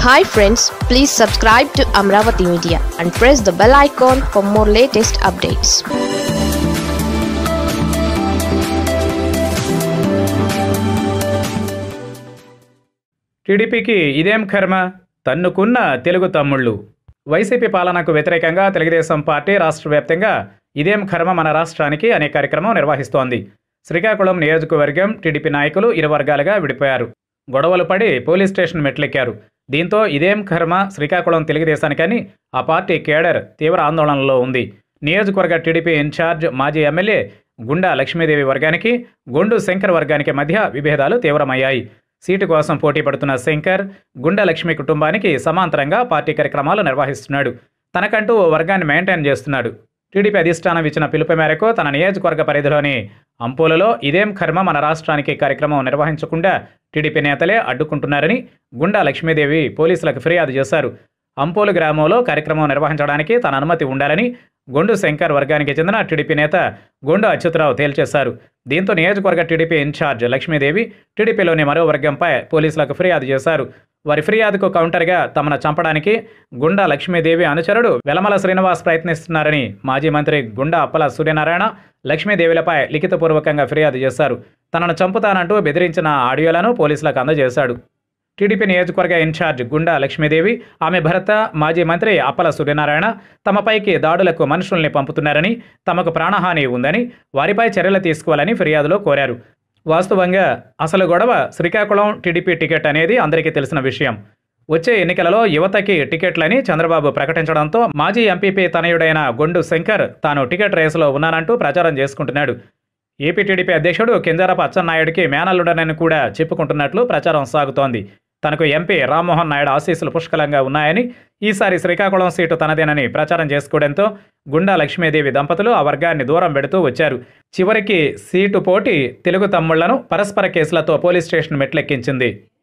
hi friends please subscribe to Amaravati media and press the bell icon for more latest updates టీడీపీకి ఇదేం కర్మ తన్నుకున్న తెలుగు తమ్ముళ్ళు YCP పాలనకు వ్యతిరేకంగా తెలుగుదేశం పార్టీ రాష్ట్ర వ్యాప్తంగా ఇదేం కర్మ మన రాష్ట్రానికి అనే కార్యక్రమం నిర్వహిస్తోంది శ్రీకాకుళం నియోజకవర్గం టీడీపీ నాయకులు ఇరు వర్గాలుగా విడిపోయారు గొడవలు పడి పోలీస్ స్టేషన్ మెట్లెక్కారు దీంతో ఇదేం కర్మ శ్రీకాకుళం తెలుగుదేశానికని ఆ పార్టీ కేడర్ తీవ్ర ఆందోళనలో ఉంది నియోజకవర్గ టీడీపీ ఇన్ఛార్జ్ మాజీ ఎమ్మెల్యే గుండా లక్ష్మీదేవి వర్గానికి గొండు శంకర్ వర్గానికి మధ్య విభేదాలు తీవ్రమయ్యాయి సీటు కోసం పోటీ పడుతున్న శంకర్ గుండా లక్ష్మి కుటుంబానికి సమాంతరంగా పార్టీ కార్యక్రమాలు నిర్వహిస్తున్నాడు తనకంటూ ఓ వర్గాన్ని మెయింటైన్ చేస్తున్నాడు టీడీపీ అధిష్టానం ఇచ్చిన పిలుపు మేరకు తన నియోజకవర్గ పరిధిలోని అంపోలలో ఇదేం కర్మ మన రాష్ట్రానికి కార్యక్రమం నిర్వహించకుండా టీడీపీ నేతలే అడ్డుకుంటున్నారని గుండా లక్ష్మీదేవి పోలీసులకు ఫిర్యాదు చేశారు అంపోలు గ్రామంలో కార్యక్రమం నిర్వహించడానికి తన అనుమతి ఉండాలని గొండు శంకర్ వర్గానికి చెందిన టీడీపీ నేత గొండు అచ్యుతరావు తేల్చేశారు దీంతో నియోజకవర్గ టీడీపీ ఇన్ఛార్జ్ లక్ష్మీదేవి టీడీపీలోని మరో వర్గంపై పోలీసులకు ఫిర్యాదు చేశారు వారి ఫిర్యాదుకు కౌంటర్గా తమను చంపడానికి గుండా లక్ష్మీదేవి అనుచరుడు వెలమల శ్రీనివాస్ ప్రయత్నిస్తున్నారని మాజీ మంత్రి గుండా అప్పల సూర్యనారాయణ లక్ష్మీదేవిలపై లిఖితపూర్వకంగా ఫిర్యాదు చేశారు తనను చంపుతానంటూ బెదిరించిన ఆడియోలను పోలీసులకు అందజేశాడు టీడీపీ నియోజకవర్గ ఇన్ఛార్జ్ గుండా లక్ష్మీదేవి ఆమె భర్త మాజీ మంత్రి అప్పల సూర్యనారాయణ తమపైకి దాడులకు మనుషుల్ని పంపుతున్నారని తమకు ప్రాణహాని ఉందని వారిపై చర్యలు తీసుకోవాలని ఫిర్యాదులో కోరారు వాస్తవంగా అసలు గొడవ శ్రీకాకుళం టీడీపీ టికెట్ అనేది అందరికీ తెలిసిన విషయం వచ్చే ఎన్నికలలో యువతకి టికెట్లని చంద్రబాబు ప్రకటించడంతో మాజీ ఎంపీపీ తనయుడైన గొండు శంకర్ తాను టికెట్ రేసులో ఉన్నానంటూ ప్రచారం చేసుకుంటున్నాడు ఏపీ టీడీపీ అధ్యక్షుడు కింజారపు అచ్చెన్నాయుడికి మేనల్లుడనని కూడా చెప్పుకుంటున్నట్లు ప్రచారం సాగుతోంది తనకు ఎంపీ రామ్మోహన్ నాయుడు ఆశీస్సులు పుష్కలంగా ఉన్నాయని ఈసారి శ్రీకాకుళం సీటు తనదేనని ప్రచారం చేసుకోవడంతో గుండా లక్ష్మీదేవి దంపతులు ఆ వర్గాన్ని దూరం పెడుతూ వచ్చారు చివరికి సీటు పోటీ తెలుగు తమ్ముళ్లను పరస్పర కేసులతో పోలీస్ స్టేషన్ మెట్లెక్కించింది